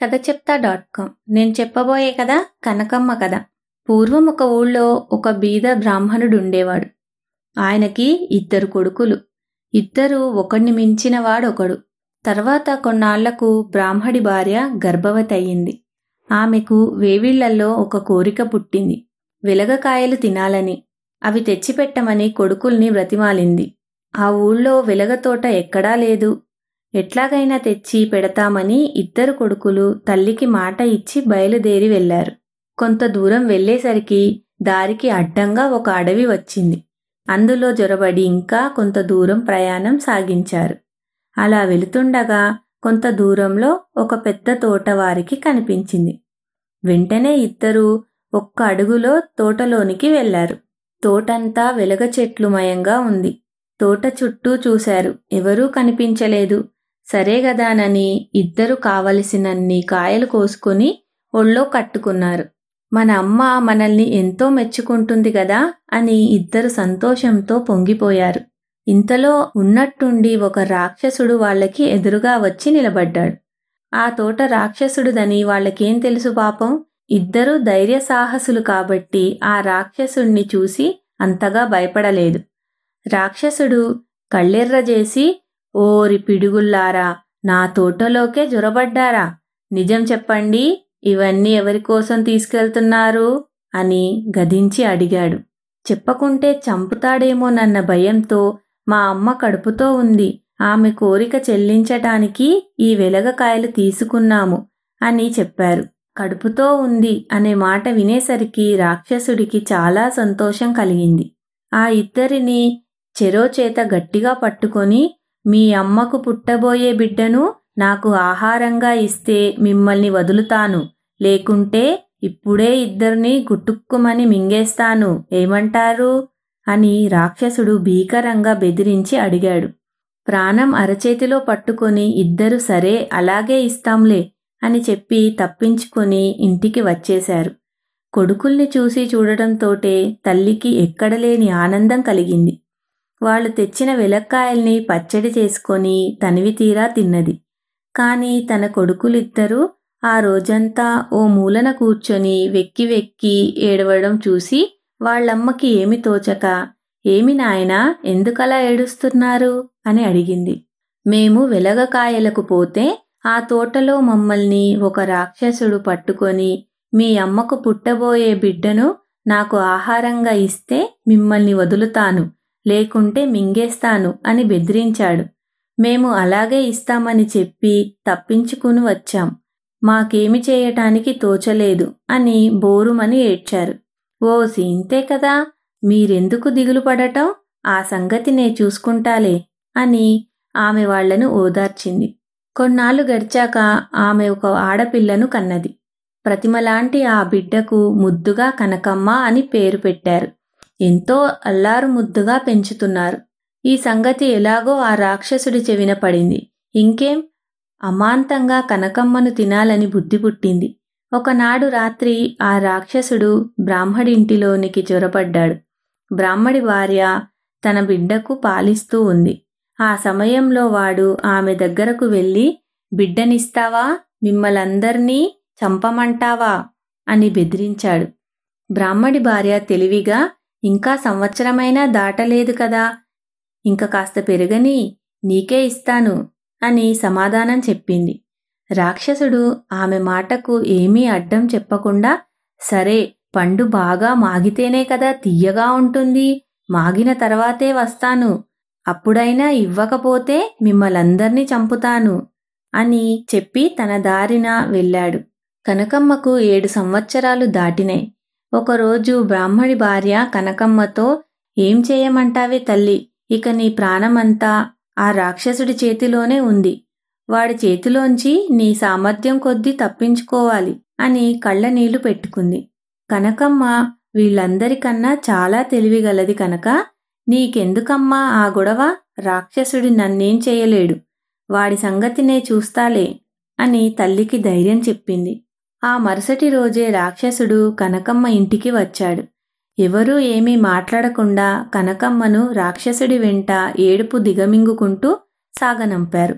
కథ చెప్తా dot com నేను చెప్పబోయే కథ కనకమ్మ కథ పూర్వం ఒక ఊళ్ళో ఒక బీద బ్రాహ్మణుడు ఉండేవాడు ఆయనకి ఇద్దరు కొడుకులు ఇద్దరు ఒకడిని మించిన వాడొకడు తర్వాత కొన్నాళ్లకు బ్రాహ్మడి భార్య గర్భవతి అయ్యింది ఆమెకు వేవిళ్లలో ఒక కోరిక పుట్టింది వెలగకాయలు తినాలని అవి తెచ్చిపెట్టమని కొడుకుల్ని బ్రతిమాలింది ఆ ఊళ్ళో వెలగ తోట ఎక్కడా లేదు ఎట్లాగైనా తెచ్చి పెడతామని ఇద్దరు కొడుకులు తల్లికి మాట ఇచ్చి బయలుదేరి వెళ్లారు కొంత దూరం వెళ్లేసరికి దారికి అడ్డంగా ఒక అడవి వచ్చింది అందులో జొరబడి ఇంకా కొంత దూరం ప్రయాణం సాగించారు అలా వెళుతుండగా కొంత దూరంలో ఒక పెద్ద తోట వారికి కనిపించింది వెంటనే ఇద్దరూ ఒక్క అడుగులో తోటలోనికి వెళ్లారు తోటంతా వెలగ చెట్లుమయంగా ఉంది తోట చుట్టూ చూశారు ఎవరూ కనిపించలేదు సరే గదానని ఇద్దరు కావలసినన్ని కాయలు కోసుకొని ఒళ్ళో కట్టుకున్నారు మన అమ్మ మనల్ని ఎంతో మెచ్చుకుంటుంది గదా అని ఇద్దరు సంతోషంతో పొంగిపోయారు ఇంతలో ఉన్నట్టుండి ఒక రాక్షసుడు వాళ్ళకి ఎదురుగా వచ్చి నిలబడ్డాడు ఆ తోట రాక్షసుడుదని వాళ్ళకేం తెలుసు పాపం ఇద్దరూ ధైర్య సాహసులు కాబట్టి ఆ రాక్షసుణ్ణి చూసి అంతగా భయపడలేదు రాక్షసుడు కళ్ళెర్రజేసి ఓరి పిడుగుల్లారా నా తోటలోకే జొరబడ్డారా నిజం చెప్పండి ఇవన్నీ ఎవరికోసం తీసుకెళ్తున్నారు అని గదించి అడిగాడు చెప్పకుంటే చంపుతాడేమోనన్న భయంతో మా అమ్మ కడుపుతో ఉంది ఆమె కోరిక చెల్లించటానికి ఈ వెలగకాయలు తీసుకున్నాము అని చెప్పారు కడుపుతో ఉంది అనే మాట వినేసరికి రాక్షసుడికి చాలా సంతోషం కలిగింది ఆ ఇద్దరిని చెరో చేత గట్టిగా పట్టుకొని మీ అమ్మకు పుట్టబోయే బిడ్డను నాకు ఆహారంగా ఇస్తే మిమ్మల్ని వదులుతాను లేకుంటే ఇప్పుడే ఇద్దరిని గుట్టుక్కుమని మింగేస్తాను ఏమంటారు అని రాక్షసుడు భీకరంగా బెదిరించి అడిగాడు ప్రాణం అరచేతిలో పట్టుకొని ఇద్దరు సరే అలాగే ఇస్తాంలే అని చెప్పి తప్పించుకొని ఇంటికి వచ్చేశారు కొడుకుల్ని చూసి చూడటంతోటే తల్లికి ఎక్కడలేని ఆనందం కలిగింది వాళ్ళు తెచ్చిన వెలక్కాయల్ని పచ్చడి చేసుకొని తనివి తీరా తిన్నది కాని తన కొడుకులిద్దరూ ఆ రోజంతా ఓ మూలన కూర్చొని వెక్కి వెక్కి ఏడవడం చూసి వాళ్ళమ్మకి ఏమి తోచక ఏమి నాయనా ఎందుకలా ఏడుస్తున్నారు అని అడిగింది మేము వెలగకాయలకు పోతే ఆ తోటలో మమ్మల్ని ఒక రాక్షసుడు పట్టుకొని మీ అమ్మకు పుట్టబోయే బిడ్డను నాకు ఆహారంగా ఇస్తే మిమ్మల్ని వదులుతాను లేకుంటే మింగేస్తాను అని బెదిరించాడు మేము అలాగే ఇస్తామని చెప్పి తప్పించుకుని వచ్చాం మాకేమి చేయటానికి తోచలేదు అని బోరుమని ఏడ్చారు ఓ సీంతే కదా మీరెందుకు దిగులు పడటం ఆ సంగతి నే చూసుకుంటాలే అని ఆమె వాళ్లను ఓదార్చింది కొన్నాళ్లు గడిచాక ఆమె ఒక ఆడపిల్లను కన్నది ప్రతిమలాంటి ఆ బిడ్డకు ముద్దుగా కనకమ్మ అని పేరు పెట్టారు ఎంతో అల్లారు ముద్దుగా పెంచుతున్నారు ఈ సంగతి ఎలాగో ఆ రాక్షసుడి చెవిన పడింది ఇంకేం అమాంతంగా కనకమ్మను తినాలని బుద్ధి పుట్టింది ఒకనాడు రాత్రి ఆ రాక్షసుడు బ్రాహ్మడింటిలోనికి చొరబడ్డాడు బ్రాహ్మడి భార్య తన బిడ్డకు పాలిస్తూ ఉంది ఆ సమయంలో వాడు ఆమె దగ్గరకు వెళ్ళి బిడ్డనిస్తావా మిమ్మలందర్నీ చంపమంటావా అని బెదిరించాడు బ్రాహ్మడి భార్య తెలివిగా ఇంకా సంవత్సరమైనా దాటలేదు కదా ఇంక కాస్త పెరగని నీకే ఇస్తాను అని సమాధానం చెప్పింది రాక్షసుడు ఆమె మాటకు ఏమీ అడ్డం చెప్పకుండా సరే పండు బాగా మాగితేనే కదా తీయగా ఉంటుంది మాగిన తర్వాతే వస్తాను అప్పుడైనా ఇవ్వకపోతే మిమ్మలందర్నీ చంపుతాను అని చెప్పి తన దారిన వెళ్ళాడు కనకమ్మకు ఏడు సంవత్సరాలు దాటినాయి ఒకరోజు బ్రాహ్మడి భార్య కనకమ్మతో ఏం చేయమంటావే తల్లి ఇక నీ ప్రాణమంతా ఆ రాక్షసుడి చేతిలోనే ఉంది వాడి చేతిలోంచి నీ సామర్థ్యం కొద్దీ తప్పించుకోవాలి అని కళ్ళ నీళ్లు పెట్టుకుంది కనకమ్మ వీళ్ళందరికన్నా చాలా తెలివిగలది కనుక నీకెందుకమ్మా ఆ గొడవ రాక్షసుడి నన్నేం చేయలేడు వాడి సంగతినే చూస్తాలే అని తల్లికి ధైర్యం చెప్పింది ఆ మరుసటి రోజే రాక్షసుడు కనకమ్మ ఇంటికి వచ్చాడు ఎవరూ ఏమీ మాట్లాడకుండా కనకమ్మను రాక్షసుడి వెంట ఏడుపు దిగమింగుకుంటూ సాగనంపారు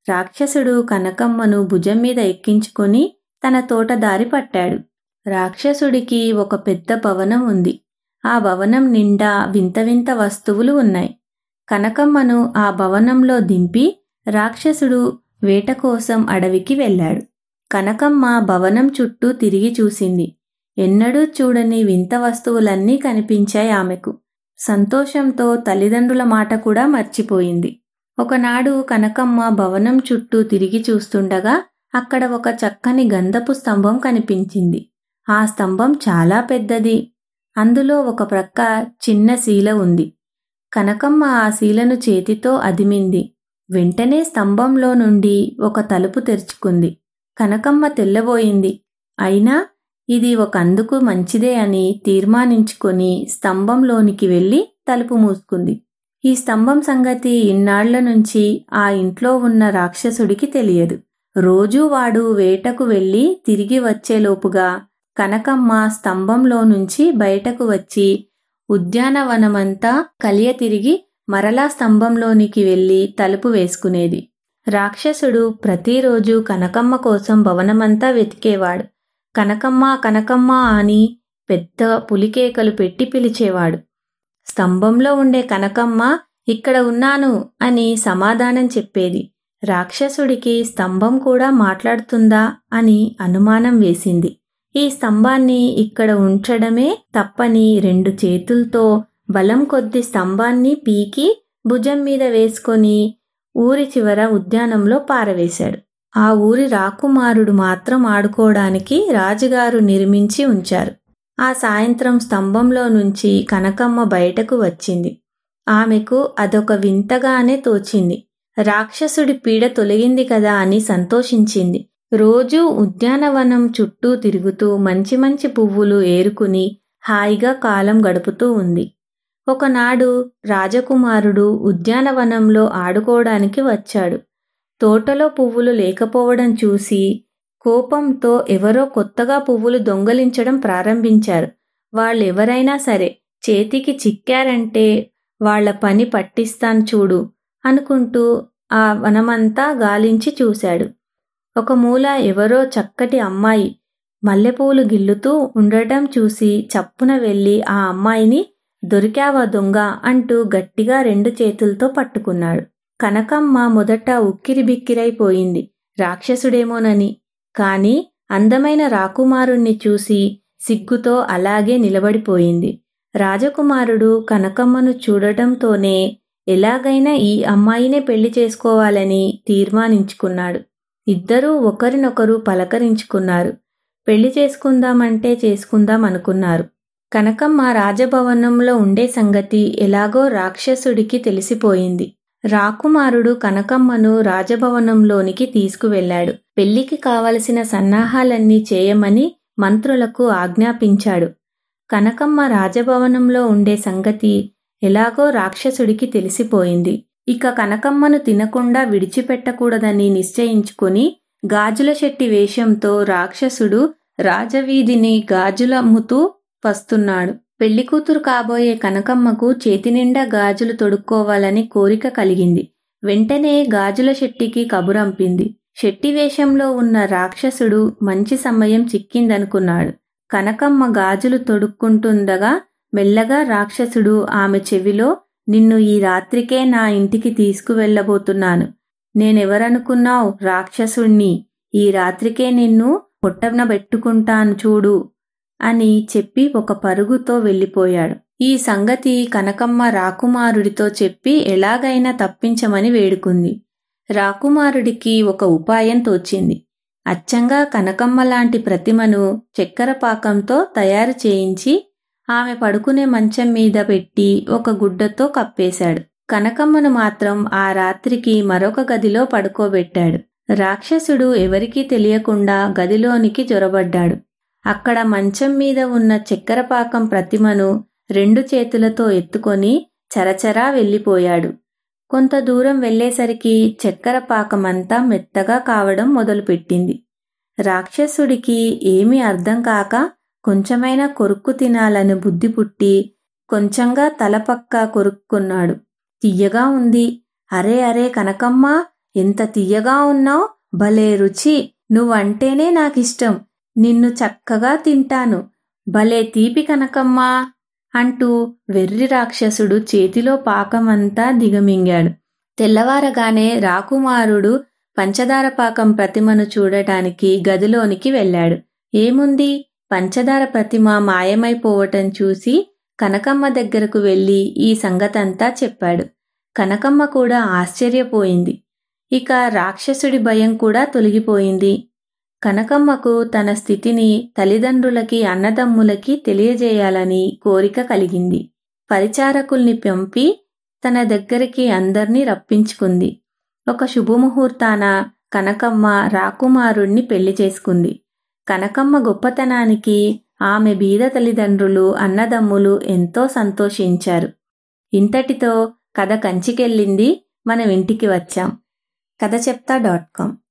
రాక్షసుడు కనకమ్మను భుజం మీద ఎక్కించుకొని తన తోట దారి పట్టాడు రాక్షసుడికి ఒక పెద్ద భవనం ఉంది ఆ భవనం నిండా వింత వింత వస్తువులు ఉన్నాయి కనకమ్మను ఆ భవనంలో దింపి రాక్షసుడు వేట కోసం అడవికి వెళ్ళాడు కనకమ్మ భవనం చుట్టూ తిరిగి చూసింది ఎన్నడూ చూడని వింత వస్తువులన్నీ కనిపించాయి ఆమెకు సంతోషంతో తల్లిదండ్రుల మాట కూడా మర్చిపోయింది ఒకనాడు కనకమ్మ భవనం చుట్టూ తిరిగి చూస్తుండగా అక్కడ ఒక చక్కని గంధపు స్తంభం కనిపించింది ఆ స్తంభం చాలా పెద్దది అందులో ఒక ప్రక్క చిన్న శీల ఉంది కనకమ్మ ఆ శీలను చేతితో అదిమింది వెంటనే స్తంభంలో నుండి ఒక తలుపు తెరుచుకుంది కనకమ్మ తెల్లబోయింది అయినా ఇది ఒక అందుకు మంచిదే అని తీర్మానించుకొని స్తంభంలోనికి వెళ్ళి తలుపు మూసుకుంది ఈ స్తంభం సంగతి ఇన్నాళ్ల నుంచి ఆ ఇంట్లో ఉన్న రాక్షసుడికి తెలియదు రోజూ వాడు వేటకు వెళ్ళి తిరిగి వచ్చేలోపుగా కనకమ్మ స్తంభంలో నుంచి బయటకు వచ్చి ఉద్యానవనమంతా కలియ తిరిగి మరలా స్తంభంలోనికి వెళ్ళి తలుపు వేసుకునేది రాక్షసుడు ప్రతిరోజు కనకమ్మ కోసం భవనమంతా వెతికేవాడు కనకమ్మ కనకమ్మ అని పెద్ద పులికేకలు పెట్టి పిలిచేవాడు స్తంభంలో ఉండే కనకమ్మ ఇక్కడ ఉన్నాను అని సమాధానం చెప్పేది రాక్షసుడికి స్తంభం కూడా మాట్లాడుతుందా అని అనుమానం వేసింది ఈ స్తంభాన్ని ఇక్కడ ఉంచడమే తప్పని రెండు చేతులతో బలం కొద్ది స్తంభాన్ని పీకి భుజం మీద వేసుకొని ఊరి చివర ఉద్యానంలో పారవేశాడు ఆ ఊరి రాకుమారుడు మాత్రం ఆడుకోవడానికి రాజుగారు నిర్మించి ఉంచారు ఆ సాయంత్రం స్తంభంలో నుంచి కనకమ్మ బయటకు వచ్చింది ఆమెకు అదొక వింతగానే తోచింది రాక్షసుడి పీడ తొలగింది కదా అని సంతోషించింది రోజూ ఉద్యానవనం చుట్టూ తిరుగుతూ మంచి మంచి పువ్వులు ఏరుకుని హాయిగా కాలం గడుపుతూ ఉంది ఒకనాడు రాజకుమారుడు ఉద్యానవనంలో ఆడుకోవడానికి వచ్చాడు తోటలో పువ్వులు లేకపోవడం చూసి కోపంతో ఎవరో కొత్తగా పువ్వులు దొంగలించడం ప్రారంభించారు వాళ్ళెవరైనా సరే చేతికి చిక్కారంటే వాళ్ల పని పట్టిస్తాను చూడు అనుకుంటూ ఆ వనమంతా గాలించి చూశాడు ఒక మూల ఎవరో చక్కటి అమ్మాయి మల్లెపూలు గిల్లుతూ ఉండటం చూసి చప్పున వెళ్ళి ఆ అమ్మాయిని దొరికావా దొంగ అంటూ గట్టిగా రెండు చేతులతో పట్టుకున్నాడు కనకమ్మ మొదట ఉక్కిరిబిక్కిరైపోయింది రాక్షసుడేమోనని కాని అందమైన రాకుమారుణ్ణి చూసి సిగ్గుతో అలాగే నిలబడిపోయింది రాజకుమారుడు కనకమ్మను చూడటంతోనే ఎలాగైనా ఈ అమ్మాయినే పెళ్లి చేసుకోవాలని తీర్మానించుకున్నాడు ఇద్దరూ ఒకరినొకరు పలకరించుకున్నారు పెళ్లి చేసుకుందామంటే చేసుకుందాం అనుకున్నారు కనకమ్మ రాజభవనంలో ఉండే సంగతి ఎలాగో రాక్షసుడికి తెలిసిపోయింది రాకుమారుడు కనకమ్మను రాజభవనంలోనికి తీసుకువెళ్లాడు పెళ్లికి కావలసిన సన్నాహాలన్నీ చేయమని మంత్రులకు ఆజ్ఞాపించాడు కనకమ్మ రాజభవనంలో ఉండే సంగతి ఎలాగో రాక్షసుడికి తెలిసిపోయింది ఇక కనకమ్మను తినకుండా విడిచిపెట్టకూడదని నిశ్చయించుకొని గాజుల శెట్టి వేషంతో రాక్షసుడు రాజవీధిని గాజులమ్ముతూ వస్తున్నాడు పెళ్లికూతురు కాబోయే కనకమ్మకు చేతినిండా గాజులు తొడుక్కోవాలని కోరిక కలిగింది వెంటనే గాజుల శెట్టికి కబురంపింది శెట్టి వేషంలో ఉన్న రాక్షసుడు మంచి సమయం చిక్కిందనుకున్నాడు కనకమ్మ గాజులు తొడుక్కుంటుండగా మెల్లగా రాక్షసుడు ఆమె చెవిలో నిన్ను ఈ రాత్రికే నా ఇంటికి తీసుకువెళ్ళబోతున్నాను నేనెవరనుకున్నావు రాక్షసుణ్ణి ఈ రాత్రికే నిన్ను పొట్టనబెట్టుకుంటాను చూడు అని చెప్పి ఒక పరుగుతో వెళ్ళిపోయాడు ఈ సంగతి కనకమ్మ రాకుమారుడితో చెప్పి ఎలాగైనా తప్పించమని వేడుకుంది రాకుమారుడికి ఒక ఉపాయం తోచింది అచ్చంగా కనకమ్మ లాంటి ప్రతిమను చక్కెర పాకంతో తయారు చేయించి ఆమె పడుకునే మంచం మీద పెట్టి ఒక గుడ్డతో కప్పేశాడు కనకమ్మను మాత్రం ఆ రాత్రికి మరొక గదిలో పడుకోబెట్టాడు రాక్షసుడు ఎవరికీ తెలియకుండా గదిలోనికి జొరబడ్డాడు అక్కడ మంచం మీద ఉన్న చక్కెరపాకం ప్రతిమను రెండు చేతులతో ఎత్తుకొని చరచరా వెళ్ళిపోయాడు కొంత దూరం వెళ్లేసరికి చక్కెర పాకమంతా మెత్తగా కావడం మొదలుపెట్టింది రాక్షసుడికి ఏమీ అర్థం కాక కొంచెమైనా కొరుక్కు తినాలని బుద్ధి పుట్టి కొంచెంగా తలపక్క కొరుక్కున్నాడు తియ్యగా ఉంది అరే అరే కనకమ్మ ఎంత తీయగా ఉన్నావు భలే రుచి నువ్వంటేనే నాకిష్టం నిన్ను చక్కగా తింటాను భలే తీపి కనకమ్మా అంటూ వెర్రి రాక్షసుడు చేతిలో పాకమంతా దిగమింగాడు తెల్లవారగానే రాకుమారుడు పంచదార పాకం ప్రతిమను చూడటానికి గదిలోనికి వెళ్ళాడు ఏముంది పంచదార ప్రతిమ మాయమైపోవటం చూసి కనకమ్మ దగ్గరకు వెళ్ళి ఈ సంగతంతా చెప్పాడు కనకమ్మ కూడా ఆశ్చర్యపోయింది ఇక రాక్షసుడి భయం కూడా తొలగిపోయింది కనకమ్మకు తన స్థితిని తల్లిదండ్రులకి అన్నదమ్ములకి తెలియజేయాలని కోరిక కలిగింది పరిచారకుల్ని పంపి తన దగ్గరికి అందర్నీ రప్పించుకుంది ఒక శుభముహూర్తాన కనకమ్మ రాకుమారుణ్ణి పెళ్లి చేసుకుంది కనకమ్మ గొప్పతనానికి ఆమె బీద తల్లిదండ్రులు అన్నదమ్ములు ఎంతో సంతోషించారు ఇంతటితో కథ కంచికెళ్ళింది మనం ఇంటికి వచ్చాం కథ చెప్తా డాట్ కామ్